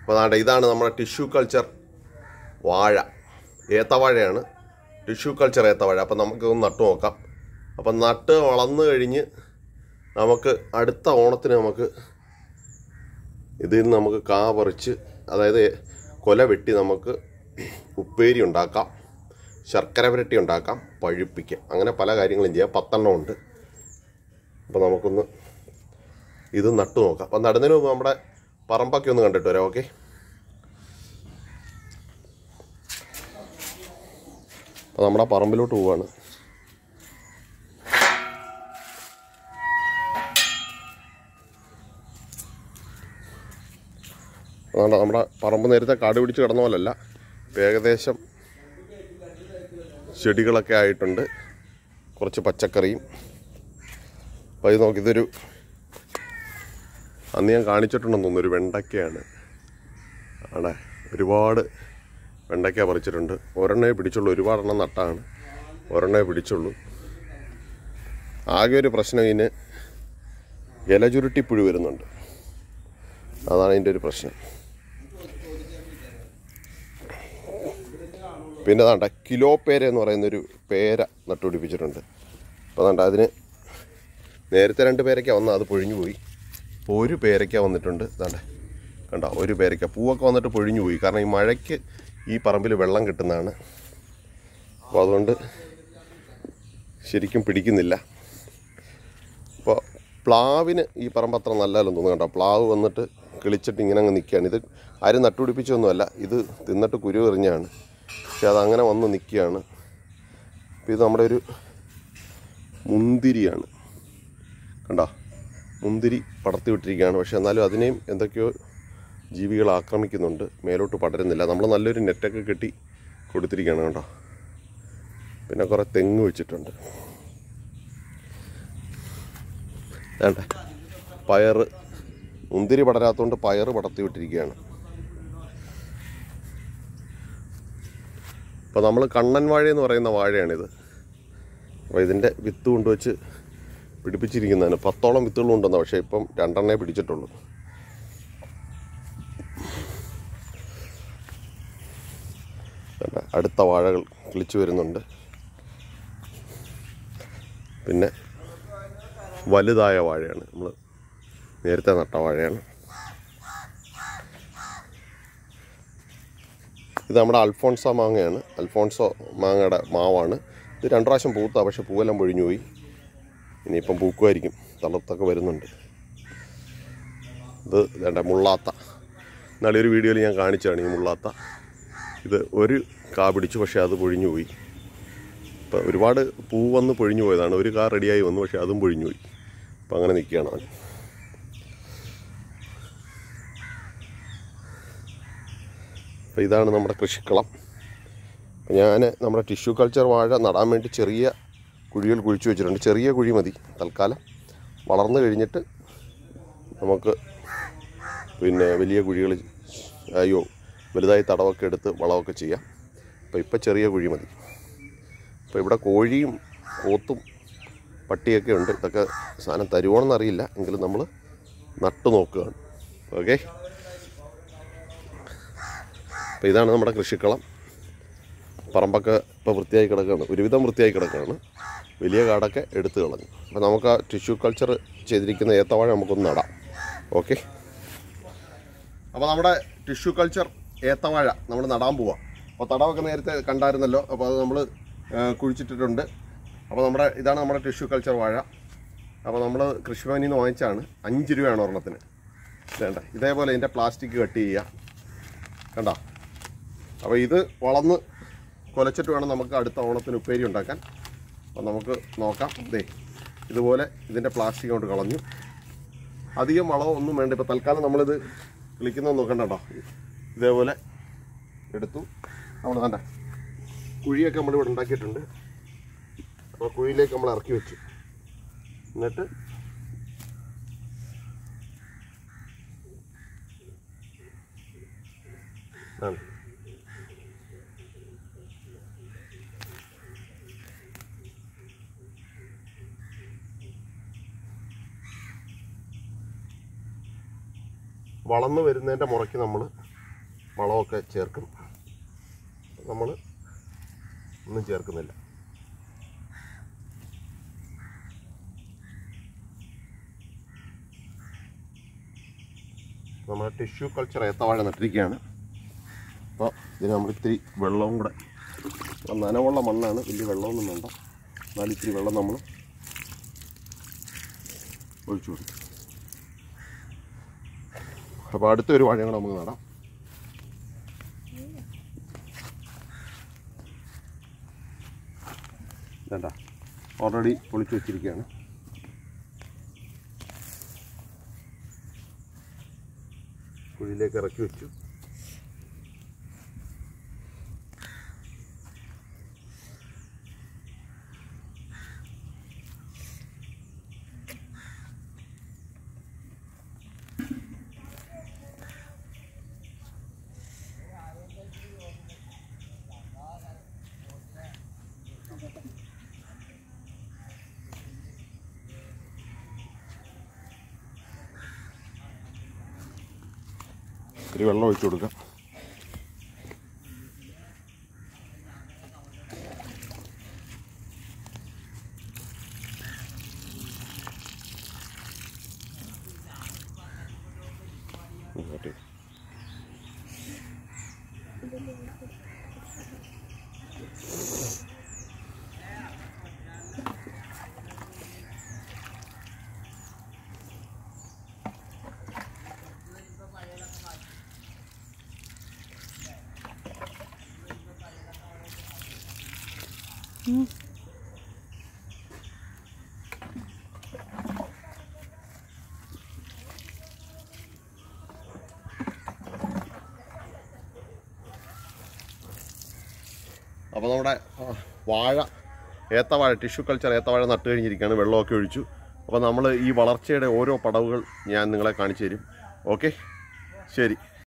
അപ്പോൾ അതാണ്ട് ഇതാണ് നമ്മുടെ ടിഷ്യൂ കൾച്ചർ വാഴ ഏത്തവാഴയാണ് ടിഷ്യൂ കൾച്ചർ ഏത്തവാഴ അപ്പം നമുക്ക് ഒന്ന് നട്ടു നോക്കാം അപ്പം നട്ട് വളർന്നു കഴിഞ്ഞ് നമുക്ക് അടുത്ത ഓണത്തിന് നമുക്ക് ഇതിൽ നിന്ന് നമുക്ക് കാ പറിച്ച് അതായത് കൊല വെട്ടി നമുക്ക് ഉപ്പേരി ഉണ്ടാക്കാം ശർക്കര പുരട്ടി ഉണ്ടാക്കാം പഴുപ്പിക്കാം അങ്ങനെ പല കാര്യങ്ങളും ചെയ്യാം പത്തെണ്ണം ഉണ്ട് അപ്പോൾ നമുക്കൊന്ന് ഇത് നട്ടു നോക്കാം അപ്പം നടുന്നതിന് മുമ്പ് നമ്മുടെ പറമ്പൊക്കെ ഒന്ന് കണ്ടിട്ട് വരാം ഓക്കെ അപ്പോൾ നമ്മുടെ പറമ്പിലോട്ട് പോവാണ് അതുകൊണ്ട് നമ്മുടെ പറമ്പ് നേരത്തെ കാട് പിടിച്ച് കിടന്ന പോലല്ല ഇപ്പം ഏകദേശം ചെടികളൊക്കെ ആയിട്ടുണ്ട് കുറച്ച് പച്ചക്കറിയും അപ്പോൾ ഇത് നോക്കി ഇതൊരു അന്ന് ഞാൻ കാണിച്ചിട്ടുണ്ടെന്ന് തോന്നുന്നു ഒരു വെണ്ടയ്ക്കയാണ് ആണേ ഒരുപാട് വെണ്ടയ്ക്ക പറിച്ചിട്ടുണ്ട് ഒരെണ്ണേ പിടിച്ചുള്ളൂ ഒരുപാടെണ്ണം നട്ടാണ് ഒരെണ്ണേ പിടിച്ചുള്ളൂ ആകെ ഒരു പ്രശ്നം ഇതിന് ഇല ചുരുട്ടിപ്പുഴു വരുന്നുണ്ട് അതാണ് അതിൻ്റെ ഒരു പ്രശ്നം പിന്നെ അതാണ്ട കിലോ പേര എന്ന് പറയുന്നൊരു പേര നട്ടുപിടിപ്പിച്ചിട്ടുണ്ട് അപ്പോൾ അതാണ്ട അതിന് നേരത്തെ രണ്ട് പേരയ്ക്ക വന്നാൽ അത് പൊഴിഞ്ഞു പോയി ഇപ്പോൾ ഒരു പേരയ്ക്ക വന്നിട്ടുണ്ട് ഇതാണ്ട് കണ്ടോ ഒരു പേരയ്ക്ക പൂവൊക്കെ വന്നിട്ട് പൊഴിഞ്ഞു പോയി കാരണം ഈ മഴയ്ക്ക് ഈ പറമ്പിൽ വെള്ളം കിട്ടുന്നതാണ് അപ്പോൾ അതുകൊണ്ട് ശരിക്കും പിടിക്കുന്നില്ല അപ്പോൾ പ്ലാവിന് ഈ പറമ്പ് അത്ര നല്ലതല്ലെന്ന് തോന്നുന്നു കേട്ടോ പ്ലാവ് വന്നിട്ട് കിളിച്ചിട്ട് ഇങ്ങനെ അങ്ങ് നിൽക്കുകയാണ് ഇത് ആരും നട്ടുപിടിപ്പിച്ചൊന്നുമല്ല ഇത് തിന്നിട്ട് കുരു എറിഞ്ഞാണ് പക്ഷെ അതങ്ങനെ വന്ന് നിൽക്കുകയാണ് അപ്പോൾ ഇത് നമ്മുടെ ഒരു മുന്തിരിയാണ് കണ്ടോ മുന്തിരി പടർത്തി വിട്ടിരിക്കുകയാണ് പക്ഷെ എന്നാലും അതിനെയും എന്തൊക്കെയോ ജീവികൾ ആക്രമിക്കുന്നുണ്ട് മേലോട്ട് പടരുന്നില്ല നമ്മൾ നല്ലൊരു നെറ്റൊക്കെ കെട്ടി കൊടുത്തിരിക്കുകയാണ് കണ്ടോ പിന്നെ കുറേ തെങ്ങ് വെച്ചിട്ടുണ്ട് വേണ്ട പയറ് മുന്തിരി പടരാത്തതുകൊണ്ട് പയറ് പടർത്തി വിട്ടിരിക്കുകയാണ് അപ്പോൾ നമ്മൾ കണ്ണൻ വാഴ എന്ന് പറയുന്ന വാഴയാണിത് അപ്പോൾ ഇതിൻ്റെ വിത്ത് കൊണ്ടുവച്ച് പിടിപ്പിച്ചിരിക്കുന്നതാണ് പത്തോളം വിത്തുകൾ ഉണ്ടെന്ന് പക്ഷേ ഇപ്പം രണ്ടെണ്ണേ പിടിച്ചിട്ടുള്ളൂ കണ്ടോ? അടുത്ത വാഴകൾ കിളിച്ചു വരുന്നുണ്ട് പിന്നെ വലുതായ വാഴയാണ് നമ്മൾ നേരത്തെ നട്ട വാഴയാണ് ഇത് നമ്മുടെ അൽഫോൺസോ മാങ്ങയാണ് അൽഫോൺസോ മാങ്ങയുടെ മാവാണ് ഇത് രണ്ടു പ്രാവശ്യം പൂത്താ പക്ഷെ പൂവെല്ലാം പൊഴിഞ്ഞു പോയി ഇനിയിപ്പം പൂക്കുമായിരിക്കും തളർത്തൊക്കെ വരുന്നുണ്ട് ഇത് വേണ്ട മുള്ളാത്ത എന്നാലും ഒരു വീഡിയോയിൽ ഞാൻ കാണിച്ചതാണ് ഈ മുള്ളാത്ത ഇത് ഒരു കാ പിടിച്ചു പക്ഷേ അത് പൊഴിഞ്ഞു പോയി ഇപ്പം ഒരുപാട് പൂ വന്ന് പൊഴിഞ്ഞു പോയതാണ് ഒരു കാർ റെഡിയായി വന്നു പക്ഷേ അതും പൊഴിഞ്ഞു പോയി അപ്പം അങ്ങനെ നിൽക്കുകയാണ് അവൻ അപ്പം ഇതാണ് നമ്മുടെ കൃഷിക്കളം അപ്പം ഞാൻ നമ്മുടെ ടിഷ്യൂ കൾച്ചർ വാഴ നടാൻ വേണ്ടി ചെറിയ കുഴികൾ കുഴിച്ചു വെച്ചിട്ടുണ്ട് ചെറിയ കുഴി മതി തൽക്കാലം വളർന്നു കഴിഞ്ഞിട്ട് നമുക്ക് പിന്നെ വലിയ കുഴികൾ അയ്യോ വലുതായി തടവൊക്കെ എടുത്ത് വളമൊക്കെ ചെയ്യാം അപ്പോൾ ഇപ്പം ചെറിയ കുഴി മതി അപ്പോൾ ഇവിടെ കോഴിയും പോത്തും പട്ടിയൊക്കെ ഉണ്ട് ഇതൊക്കെ സാധനം തരുവോണെന്ന് അറിയില്ല എങ്കിലും നമ്മൾ നട്ടു നോക്കുകയാണ് ഓക്കെ അപ്പോൾ ഇതാണ് നമ്മുടെ കൃഷിക്കളം പറമ്പൊക്കെ ഇപ്പോൾ വൃത്തിയായി കിടക്കുകയാണ് ഒരുവിധം വൃത്തിയായി കിടക്കുകയാണ് വലിയ കാടൊക്കെ എടുത്തു കളഞ്ഞു അപ്പോൾ നമുക്ക് ആ ടിഷ്യൂ കൾച്ചർ ചെയ്തിരിക്കുന്ന ഏത്തവാഴ നമുക്കൊന്ന് നടാം ഓക്കെ അപ്പോൾ നമ്മുടെ ടിഷ്യൂ കൾച്ചർ ഏത്തവാഴ നമ്മൾ നടാൻ പോവാം അപ്പോൾ തടമൊക്കെ നേരത്തെ കണ്ടായിരുന്നല്ലോ അപ്പോൾ അത് നമ്മൾ കുഴിച്ചിട്ടിട്ടുണ്ട് അപ്പോൾ നമ്മുടെ ഇതാണ് നമ്മുടെ ടിഷ്യൂ കൾച്ചർ വാഴ അപ്പോൾ നമ്മൾ കൃഷിഭവനിൽ നിന്ന് വാങ്ങിച്ചാണ് അഞ്ച് രൂപയാണ് ഒരെണ്ണത്തിന് വേണ്ട ഇതേപോലെ ഇതിൻ്റെ പ്ലാസ്റ്റിക് കട്ട് ചെയ്യുക കണ്ടോ അപ്പോൾ ഇത് വളർന്ന് കുലച്ചിട്ട് വേണം നമുക്ക് അടുത്ത ഓണത്തിന് ഉപ്പേരി ഉണ്ടാക്കാൻ അപ്പോൾ നമുക്ക് നോക്കാം ദേ ഇതുപോലെ ഇതിൻ്റെ പ്ലാസ്റ്റിക് കൊണ്ട് കളഞ്ഞു അധികം വളമോ ഒന്നും വേണ്ട ഇപ്പോൾ തൽക്കാലം നമ്മളിത് കിളിക്കുന്നത് നോക്കണ്ട കേട്ടോ ഇതേപോലെ എടുത്തു നമ്മൾ കണ്ട കുഴിയൊക്കെ നമ്മൾ ഇവിടെ ഉണ്ടാക്കിയിട്ടുണ്ട് അപ്പോൾ കുഴിയിലേക്ക് നമ്മൾ ഇറക്കി വെച്ചു എന്നിട്ട് ആണ് വളർന്നു വരുന്നതിൻ്റെ മുറയ്ക്ക് നമ്മൾ വളമൊക്കെ ചേർക്കും നമ്മൾ ഒന്നും ചേർക്കുന്നില്ല നമ്മൾ ടിഷ്യൂ കൾച്ചർ ഏത്തവാഴ നട്ടിരിക്കുകയാണ് അപ്പോൾ ഇതിന് നമ്മൾ ഇത്തിരി വെള്ളവും കൂടെ അപ്പോൾ നനവുള്ള മണ്ണാണ് വലിയ വെള്ളമൊന്നും വേണ്ട എന്നാലും ഇത്തിരി വെള്ളം നമ്മൾ ഒഴിച്ചു കൊടുക്കും അപ്പോൾ അടുത്തൊരു വാഴ കൂടെ നമുക്ക് നടാം വേണ്ട ഓൾറെഡി പൊളിച്ചു വെച്ചിരിക്കുകയാണ് കുഴിയിലേക്ക് ഇറക്കി വെച്ചു ഇത്തിരി വെള്ളം ഒഴിച്ചു കൊടുക്കാം ഇങ്ങോട്ട്. അപ്പോൾ നമ്മുടെ ആ, വാഴ ഏത്തവാഴ ടിഷ്യൂ കൾച്ചർ ഏത്തവാഴ നട്ട് കഴിഞ്ഞിരിക്കുകയാണ് വെള്ളമൊക്കെ ഒഴിച്ചു അപ്പോൾ നമ്മൾ ഈ വളർച്ചയുടെ ഓരോ പടവുകൾ ഞാൻ നിങ്ങളെ കാണിച്ചു തരും ഓക്കെ ശരി